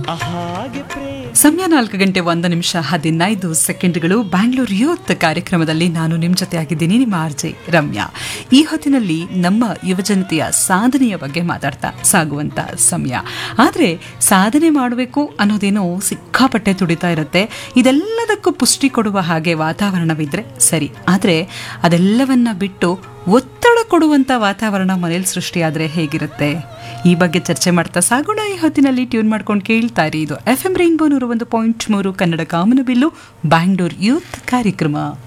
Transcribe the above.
ಹಾಗೆ ಪ್ರೇಮ ಸಮಯ ನಾಲ್ಕು ಗಂಟೆ ಒಂದು ನಿಮಿಷ ಹದಿನೈದು ಸೆಕೆಂಡ್ಗಳು ಬ್ಯಾಂಗ್ಳೂರ್ ಯೂತ್ ಕಾರ್ಯಕ್ರಮದಲ್ಲಿ ನಾನು ನಿಮ್ಮ ಜೊತೆ ಆಗಿದ್ದೀನಿ ನಿಮ್ಮ ಆರ್ಜೆ ರಮ್ಯಾ ಈ ಹೊತ್ತಿನಲ್ಲಿ ನಮ್ಮ ಯುವಜನತೆಯ ಸಾಧನೆಯ ಬಗ್ಗೆ ಮಾತಾಡ್ತಾ ಸಾಗುವಂತ ಸಮಯ ಆದರೆ ಸಾಧನೆ ಮಾಡಬೇಕು ಅನ್ನೋದೇನೋ ಸಿಕ್ಕಾಪಟ್ಟೆ ತುಡಿತಾ ಇರುತ್ತೆ ಇದೆಲ್ಲದಕ್ಕೂ ಪುಷ್ಟಿ ಕೊಡುವ ಹಾಗೆ ವಾತಾವರಣವಿದ್ರೆ ಸರಿ ಆದರೆ ಅದೆಲ್ಲವನ್ನ ಬಿಟ್ಟು ಒತ್ತಡ ಕೊಡುವಂತ ವಾತಾವರಣ ಮನೇಲಿ ಸೃಷ್ಟಿಯಾದ್ರೆ ಹೇಗಿರುತ್ತೆ ಈ ಬಗ್ಗೆ ಚರ್ಚೆ ಮಾಡ್ತಾ ಸಾಗೋಣ ಈ ಹೊತ್ತಿನಲ್ಲಿ ಟ್ಯೂನ್ ಮಾಡ್ಕೊಂಡು ಕೇಳ್ತಾ ಇರಿ ಇದು ಎಫ್ ಎಂ ರೈನ್ಬೋ ನೂರು ಒಂದು ಪಾಯಿಂಟ್ ಮೂರು ಕನ್ನಡ ಕಾಮನಬಿಲ್ಲು ಬ್ಯಾಂಗ್ಳೂರ್ ಯೂತ್ ಕಾರ್ಯಕ್ರಮ